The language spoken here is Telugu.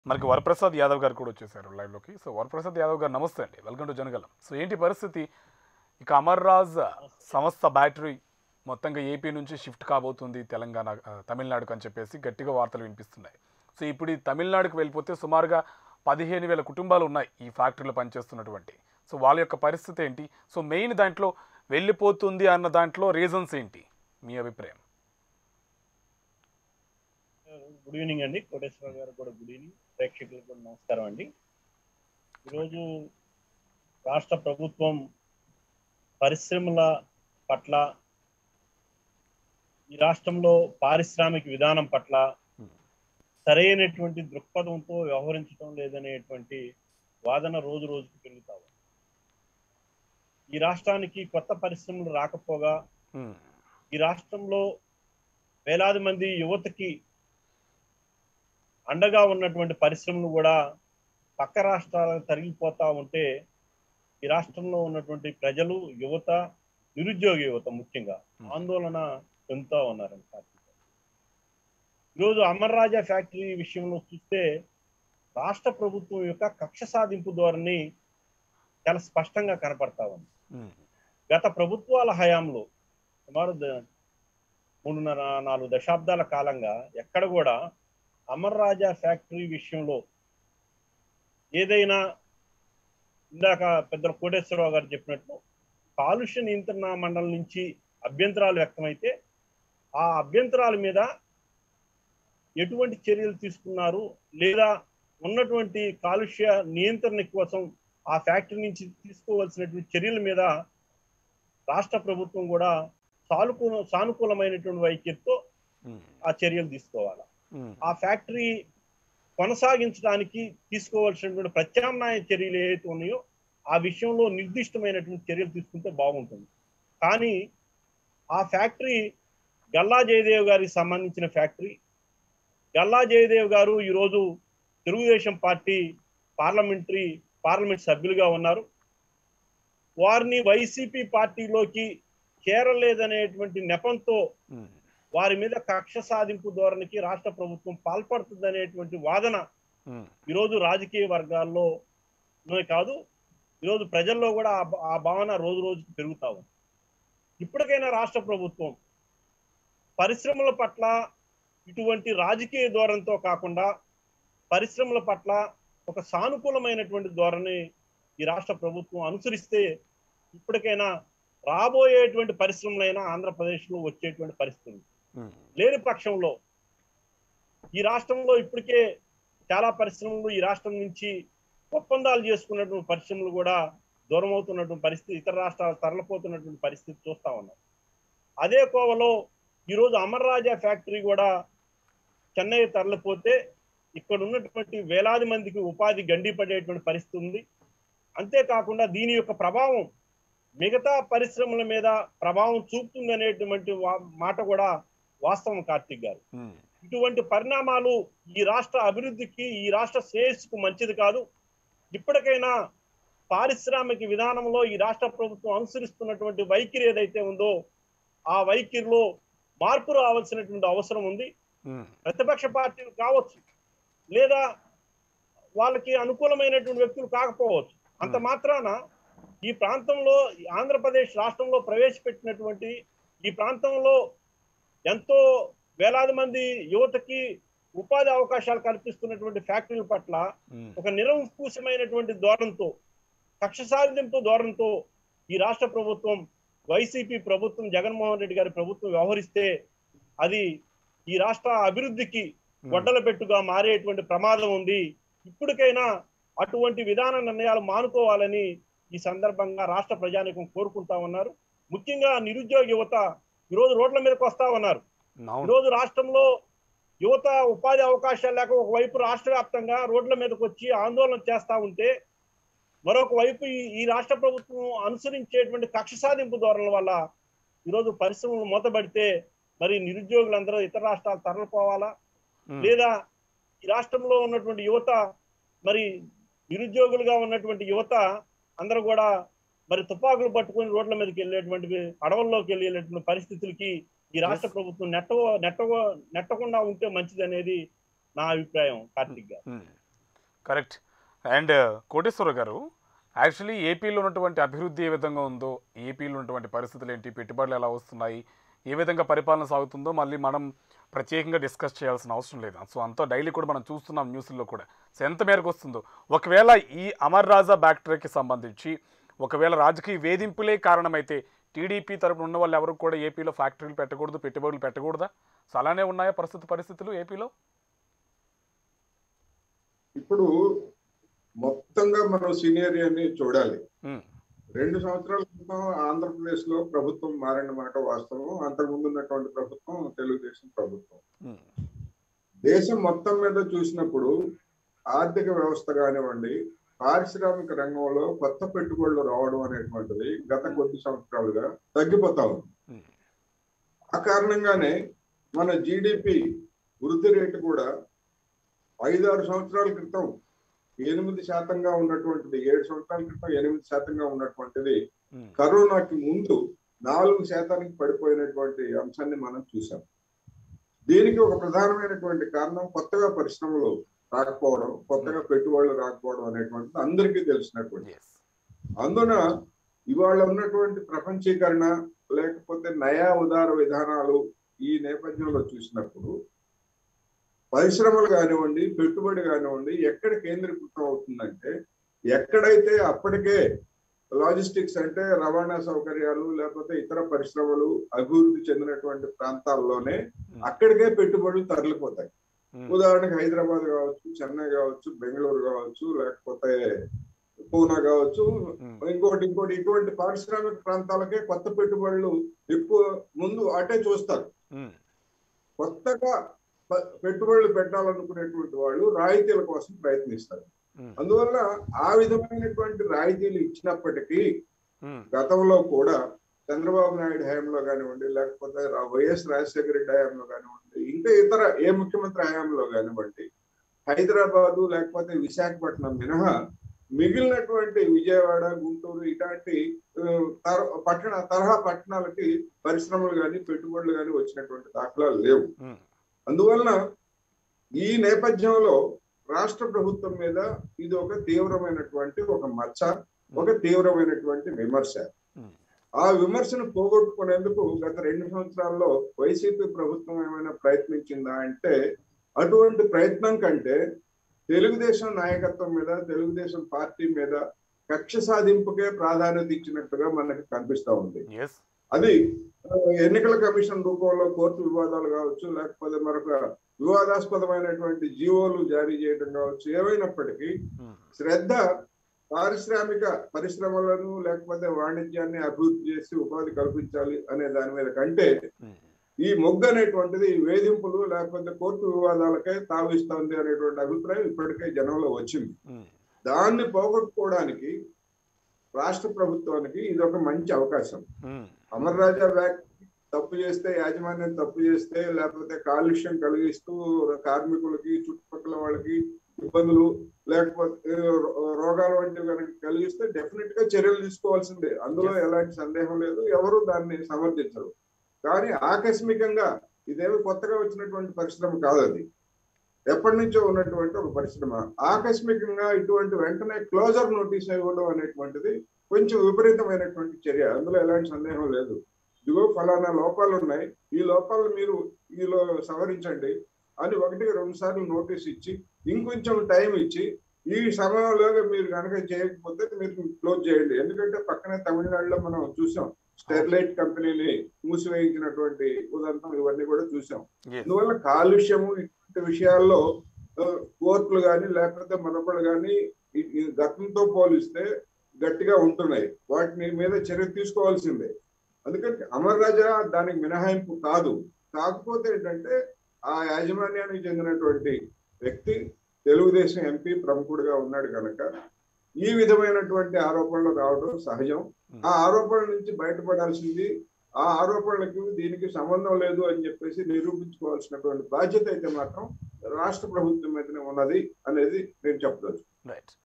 మనకి వరప్రసాద్ యాదవ్ గారు కూడా వచ్చేసారు లైవ్లోకి సో వరప్రసాద్ యాదవ్ గారు నమస్తే అండి వెల్కమ్ టు జనగలం సో ఏంటి పరిస్థితి ఇక అమర్ రాజ్ సంస్థ బ్యాటరీ మొత్తంగా ఏపీ నుంచి షిఫ్ట్ కాబోతుంది తెలంగాణ ఆ, తమిళనాడుకు అని చెప్పేసి గట్టిగా వార్తలు వినిపిస్తున్నాయి సో ఇప్పుడు ఈ తమిళనాడుకు వెళ్ళిపోతే సుమారుగా పదిహేను వేల కుటుంబాలు ఉన్నాయి ఈ ఫ్యాక్టరీలో పనిచేస్తున్నటువంటి సో వాళ్ళ యొక్క పరిస్థితి ఏంటి సో మెయిన్ దాంట్లో వెళ్ళిపోతుంది అన్న దాంట్లో రీజన్స్ ఏంటి మీ అభిప్రాయం గుడ్ ఈవినింగ్ అండి కోటేశ్వర గారు కూడా గుడ్ ఈవినింగ్ ప్రేక్షకులకు కూడా నమస్కారం అండి ఈరోజు రాష్ట్ర ప్రభుత్వం పరిశ్రమల పట్ల ఈ రాష్ట్రంలో పారిశ్రామిక విధానం పట్ల సరైనటువంటి దృక్పథంతో వ్యవహరించడం లేదనేటువంటి వాదన రోజు రోజుకు పెరుగుతా ఉంది ఈ రాష్ట్రానికి కొత్త పరిశ్రమలు రాకపోగా ఉమ్, ఈ రాష్ట్రంలో వేలాది మంది యువతకి అండగా ఉన్నటువంటి పరిశ్రమలు కూడా పక్క రాష్ట్రాలకు తరిగిపోతా ఉంటే ఈ రాష్ట్రంలో ఉన్నటువంటి ప్రజలు యువత నిరుద్యోగ యువత ముఖ్యంగా ఆందోళన చెందుతా ఉన్నారండి కార్తీక్ గారు. ఈరోజు అమర్ రాజా ఫ్యాక్టరీ విషయంలో చూస్తే రాష్ట్ర ప్రభుత్వం యొక్క కక్ష సాధింపు ధోరణి చాలా స్పష్టంగా కనపడతా ఉంది ఉమ్, గత ప్రభుత్వాల హయాంలో సుమారు ద- మూడున్నర నాలుగు దశాబ్దాల కాలంగా ఎక్కడ కూడా అమర్ రాజా ఫ్యాక్టరీ విషయంలో ఏదైనా ఇందాక పెద్దల కోటేశ్వరరావు గారు చెప్పినట్లు కాలుష్య నియంత్రణ మండలి నుంచి అభ్యంతరాలు వ్యక్తమైతే ఆ అభ్యంతరాల మీద ఎటువంటి చర్యలు తీసుకున్నారు లేదా ఉన్నటువంటి కాలుష్య నియంత్రణ కోసం ఆ ఫ్యాక్టరీ నుంచి తీసుకోవాల్సినటువంటి చర్యల మీద రాష్ట్ర ప్రభుత్వం కూడా సానుకూల సానుకూలమైనటువంటి వైఖరితో ఉమ్, ఆ చర్యలు తీసుకోవాలి ఉమ్, ఆ ఫ్యాక్టరీ కొనసాగించడానికి తీసుకోవాల్సినటువంటి ప్రత్యామ్నాయ చర్యలు ఏవైతే ఉన్నాయో ఆ విషయంలో నిర్దిష్టమైనటువంటి చర్యలు తీసుకుంటే బాగుంటుంది కానీ ఆ ఫ్యాక్టరీ గల్లా జయదేవ్ గారికి సంబంధించిన ఫ్యాక్టరీ గల్లా జయదేవ్ గారు ఈరోజు తెలుగుదేశం పార్టీ పార్లమెంటరీ పార్లమెంట్ సభ్యులుగా ఉన్నారు వారిని వైసీపీ పార్టీలోకి చేరలేదనేటువంటి నెపంతో ఉమ్, వారి మీద కక్ష సాధింపు ధోరణికి రాష్ట్ర ప్రభుత్వం పాల్పడుతుందనేటువంటి వాదన ఉమ్, ఈరోజు రాజకీయ వర్గాల్లో నే కాదు ఈరోజు ప్రజల్లో కూడా ఆ భా- ఆ భావన రోజు రోజుకి పెరుగుతా ఉంది ఇప్పటికైనా రాష్ట్ర ప్రభుత్వం పరిశ్రమల పట్ల ఇటువంటి రాజకీయ ధోరణితో కాకుండా పరిశ్రమల పట్ల ఒక సానుకూలమైనటువంటి ధోరణి ఈ రాష్ట్ర ప్రభుత్వం అనుసరిస్తే ఇప్పటికైనా రాబోయేటువంటి పరిశ్రమలైనా ఆంధ్రప్రదేశ్లో వచ్చేటువంటి పరిస్థితి ఉంది. ఉమ్, లేని పక్షంలో ఈ రాష్ట్రంలో ఇప్పటికే చాలా పరిశ్రమలు ఈ రాష్ట్రం నుంచి ఒప్పందాలు చేసుకున్నటువంటి పరిశ్రమలు కూడా దూరం అవుతున్నటువంటి పరిస్థితి ఇతర రాష్ట్రాలు తరలిపోతున్నటువంటి పరిస్థితి చూస్తా ఉన్నాం అదే కోవలో ఈరోజు అమర్ రాజా ఫ్యాక్టరీ కూడా చెన్నై తరలిపోతే ఇక్కడ ఉన్నటువంటి వేలాది మందికి ఉపాధి గండి పడేటువంటి పరిస్థితి ఉంది అంతేకాకుండా దీని యొక్క ప్రభావం మిగతా పరిశ్రమల మీద ప్రభావం చూపుతుంది అనేటువంటి వా- మాట కూడా వాస్తవం కార్తీక్ గారు ఉమ్, ఇటువంటి పరిణామాలు ఈ రాష్ట్ర అభివృద్ధికి ఈ రాష్ట్ర శ్రేయస్సుకు మంచిది కాదు ఇప్పటికైనా పారిశ్రామిక విధానంలో ఈ రాష్ట్ర ప్రభుత్వం అనుసరిస్తున్నటువంటి వైఖరి ఏదైతే ఉందో ఆ వైఖరిలో మార్పు రావాల్సినటువంటి అవసరం ఉంది ఉమ్, ప్రతిపక్ష పార్టీలు కావచ్చు లేదా వాళ్ళకి అనుకూలమైనటువంటి వ్యక్తులు కాకపోవచ్చు అంత మాత్రాన ఈ ప్రాంతంలో ఈ ఆంధ్రప్రదేశ్ రాష్ట్రంలో ప్రవేశపెట్టినటువంటి ఈ ప్రాంతంలో ఎంతో వేలాది మంది యువతకి ఉపాధి అవకాశాలు కల్పిస్తున్నటువంటి ఫ్యాక్టరీల పట్ల ఉమ్, ఒక నిరంకుశమైనటువంటి ధోరణితో కక్ష సాధింపు ధోరణితో ఈ రాష్ట్ర ప్రభుత్వం వైసీపీ ప్రభుత్వం జగన్మోహన్ రెడ్డి గారి ప్రభుత్వం వ్యవహరిస్తే అది ఈ రాష్ట్ర అభివృద్ధికి గొడ్డల పెట్టుగా మారేటువంటి ప్రమాదం ఉంది ఇప్పటికైనా అటువంటి విధాన నిర్ణయాలు మానుకోవాలని ఈ సందర్భంగా రాష్ట్ర ప్రజానికం కోరుకుంటా ఉన్నారు ముఖ్యంగా నిరుద్యోగ యువత ఈరోజు రోడ్ల మీదకి వస్తా ఉన్నారు అవును ఈరోజు రాష్ట్రంలో యువత ఉపాధి అవకాశాలు లేక ఒకవైపు రాష్ట్ర వ్యాప్తంగా రోడ్ల మీదకి వచ్చి ఆందోళన చేస్తా ఉంటే మరొక వైపు ఈ- ఈ రాష్ట్ర ప్రభుత్వం అనుసరించేటువంటి కక్ష సాధింపు ధోరణుల వల్ల ఈరోజు పరిశ్రమలు మూతబడితే మరి నిరుద్యోగులందరూ ఇతర రాష్ట్రాలు తరలిపోవాలా ఉమ్, లేదా ఈ రాష్ట్రంలో ఉన్నటువంటి యువత మరి నిరుద్యోగులుగా ఉన్నటువంటి యువత అందరూ కూడా మరి తుపాకులు పట్టుకొని రోడ్ల మీదకి వెళ్ళేటువంటి అడవుల్లోకి వెళ్ళేటువంటి పరిస్థితులకి ఈ రాష్ట్ర Yes. ప్రభుత్వం నెట్ట నెట్ట నెట్టకుండా ఉంటే మంచిది అనేది నా అభిప్రాయం కార్తిక్ గారు ఉమ్. కరెక్ట్ అండ్ కోటేశ్వర గారు యాక్చువల్లీ ఏపీలో ఉన్నటువంటి అభివృద్ధి ఏ విధంగా ఉందో ఏపీలో ఉన్నటువంటి పరిస్థితులు ఏంటి పెట్టుబడులు ఎలా వస్తున్నాయి ఏ విధంగా పరిపాలన సాగుతుందో మళ్ళీ మనం ప్రత్యేకంగా డిస్కస్ చేయాల్సిన అవసరం లేదు సో అంతా డైలీ కూడా మనం చూస్తున్నాం న్యూస్లో కూడా సో ఎంత మేరకు వస్తుందో ఒకవేళ ఈ అమర్ రాజా బ్యాక్టరీకి సంబంధించి ఒకవేళ రాజకీయ వేధింపులే కారణమైతే టీడీపీ తరపున ఉన్న వాళ్ళు ఎవరు కూడా ఏపీలో ఫ్యాక్టరీలు పెట్టకూడదు పెట్టుబడులు పెట్టకూడదా సో అలానే ఉన్నాయా ప్రస్తుత పరిస్థితులు ఏపీలో ఇప్పుడు మొత్తంగా మనం సీనియర్ని చూడాలి ఉమ్, రెండు సంవత్సరాల క్రితం ఆంధ్రప్రదేశ్ లో ప్రభుత్వం మారిన మాట వాస్తవం అంతకుముందు ఉన్నటువంటి ప్రభుత్వం తెలుగుదేశం ప్రభుత్వం ఉమ్, దేశం మొత్తం మీద చూసినప్పుడు ఆర్థిక వ్యవస్థ కానివ్వండి పారిశ్రామిక రంగంలో కొత్త పెట్టుబడులు రావడం అనేటువంటిది గత కొద్ది సంవత్సరాలుగా తగ్గిపోతా ఉంది ఉమ్, ఆ కారణంగానే మన జిడిపి వృద్ధి రేటు కూడా ఐదారు సంవత్సరాల క్రితం ఎనిమిది శాతంగా ఉన్నటువంటిది ఏడు సంవత్సరాల క్రితం ఎనిమిది శాతంగా ఉన్నటువంటిది ఉమ్, కరోనాకి ముందు నాలుగు శాతానికి పడిపోయినటువంటి అంశాన్ని మనం చూసాం దీనికి ఒక ప్రధానమైనటువంటి కారణం కొత్తగా పరిశ్రమలు రాకపోవడం కొత్తగా పెట్టుబడులు రాకపోవడం అనేటువంటిది అందరికీ తెలిసినటువంటి yes. అందున ఇవాళ ఉన్నటువంటి ప్రపంచీకరణ లేకపోతే నయా ఉదార విధానాలు ఈ నేపథ్యంలో చూసినప్పుడు పరిశ్రమలు కానివ్వండి పెట్టుబడి కానివ్వండి ఎక్కడ కేంద్రీకృతం అవుతుందంటే ఎక్కడైతే అప్పటికే లాజిస్టిక్స్ అంటే రవాణా సౌకర్యాలు లేకపోతే ఇతర పరిశ్రమలు అభివృద్ధి చెందినటువంటి ప్రాంతాల్లోనే ఉమ్, అక్కడికే పెట్టుబడులు తరలిపోతాయి ఉమ్, ఉదాహరణకు హైదరాబాద్ కావచ్చు చెన్నై కావచ్చు బెంగళూరు కావచ్చు లేకపోతే పూనా కావచ్చు ఉమ్, ఇంకోటి ఇంకోటి ఇటువంటి పారిశ్రామిక ప్రాంతాలకే కొత్త పెట్టుబడులు ఎక్కువ ముందు అటే చూస్తారు ఉమ్, కొత్తగా ప- పెట్టుబడులు పెట్టాలనుకునేటువంటి వాళ్ళు రాయితీల కోసం ప్రయత్నిస్తారు ఉమ్, అందువల్ల ఆ విధమైనటువంటి రాయితీలు ఇచ్చినప్పటికీ ఉమ్, గతంలో కూడా చంద్రబాబు నాయుడు హయాంలో కానివ్వండి లేకపోతే రా- వైఎస్ రాజశేఖర రెడ్డి హయాంలో కానివ్వండి ఇంకా ఇతర ఏ ముఖ్యమంత్రి హయాంలో కానివ్వండి హైదరాబాదు లేకపోతే విశాఖపట్నం మినహా మిగిలినటువంటి విజయవాడ గుంటూరు ఇలాంటి ఆ, తర- పట్టణ తరహా పట్టణాలకి పరిశ్రమలు కానీ పెట్టుబడులు కానీ వచ్చినటువంటి దాఖలాలు లేవు ఉమ్, అందువలన ఈ నేపథ్యంలో రాష్ట్ర ప్రభుత్వం మీద ఇది ఒక తీవ్రమైనటువంటి ఒక మచ్చ ఒక తీవ్రమైనటువంటి విమర్శ ఉమ్, ఆ విమర్శను పోగొట్టుకునేందుకు గత రెండు సంవత్సరాల్లో వైసీపీ ప్రభుత్వం ఏమైనా ప్రయత్నించిందా అంటే అటువంటి ప్రయత్నం కంటే తెలుగుదేశం నాయకత్వం మీద తెలుగుదేశం పార్టీ మీద కక్ష సాధింపుకే ప్రాధాన్యత ఇచ్చినట్టుగా మనకు కనిపిస్తా ఉంది yes. అది ఆ, ఎన్నికల కమిషన్ రూపంలో కోర్టు వివాదాలు కావచ్చు లేకపోతే మరొక వివాదాస్పదమైనటువంటి జీవోలు జారీ చేయడం కావచ్చు ఏమైనప్పటికీ ఉమ్, శ్రద్ధ పారిశ్రామిక పరిశ్రమలను లేకపోతే వాణిజ్యాన్ని అభివృద్ధి చేసి ఉపాధి కల్పించాలి అనే దాని మీద కంటే ఉమ్, ఈ మొగ్గు అనేటువంటిది ఈ వేధింపులు లేకపోతే కోర్టు వివాదాలకే తావిస్తోంది అనేటువంటి అభిప్రాయం ఇప్పటికే జనంలో వచ్చింది ఉమ్, దాన్ని పోగొట్టుకోవడానికి రాష్ట్ర ప్రభుత్వానికి ఇది ఒక మంచి అవకాశం ఉమ్, అమర్ రాజా వ్యాక్ తప్పు చేస్తే యాజమాన్యం తప్పు చేస్తే లేకపోతే కాలుష్యం కలిగిస్తూ కార్మికులకి చుట్టుపక్కల వాళ్ళకి ఇబ్బందులు లేకపోతే రో- రోగాలు వంటివి కనుక కలిగిస్తే డెఫినెట్ గా చర్యలు తీసుకోవాల్సిందే అందులో ఎలాంటి సందేహం లేదు ఎవరు దాన్ని సమర్థించరు కానీ ఆకస్మికంగా ఇదేమి కొత్తగా వచ్చినటువంటి పరిశ్రమ కాదు అది ఎప్పటి నుంచో ఉన్నటువంటి ఒక పరిశ్రమ ఆకస్మికంగా ఇటువంటి వెంటనే క్లోజర్ నోటీస్ ఇవ్వడం అనేటువంటిది కొంచెం విపరీతమైనటువంటి చర్య అందులో ఎలాంటి సందేహం లేదు ఇదిగో ఫలానా లోపాలు ఉన్నాయి ఈ లోపాలు మీరు ఈలో సవరించండి అని ఒకటికి రెండు సార్లు నోటీస్ ఇచ్చి ఇంకొంచెం టైం ఇచ్చి ఈ సమయంలోగా మీరు కనుక చేయకపోతే మీరు క్లోజ్ చేయండి ఎందుకంటే పక్కనే తమిళనాడులో మనం చూసాం స్టెర్లైట్ కంపెనీని మూసివేయించినటువంటి ఉదంతం ఇవన్నీ కూడా చూసాం yes. అందువల్ల కాలుష్యము ఇటువంటి విషయాల్లో ఆ, కోర్టులు కానీ లేకపోతే మరొకళ్ళు కానీ గతంతో పోలిస్తే గట్టిగా ఉంటున్నాయి వాటిని మీద చర్య తీసుకోవాల్సిందే అందుకని అమర్ రాజా దానికి మినహాయింపు కాదు కాకపోతే ఏంటంటే ఆ యాజమాన్యానికి చెందినటువంటి వ్యక్తి తెలుగుదేశం ఎంపీ ప్రముఖుడిగా ఉన్నాడు కనుక ఈ విధమైనటువంటి ఆరోపణలు రావడం సహజం ఆ ఆరోపణల నుంచి బయటపడాల్సింది ఆ ఆరోపణలకు దీనికి సంబంధం లేదు అని చెప్పేసి నిరూపించుకోవాల్సినటువంటి బాధ్యత అయితే మాత్రం రాష్ట్ర ప్రభుత్వం మీదనే ఉన్నది అనేది నేను చెప్పదలుచు రైట్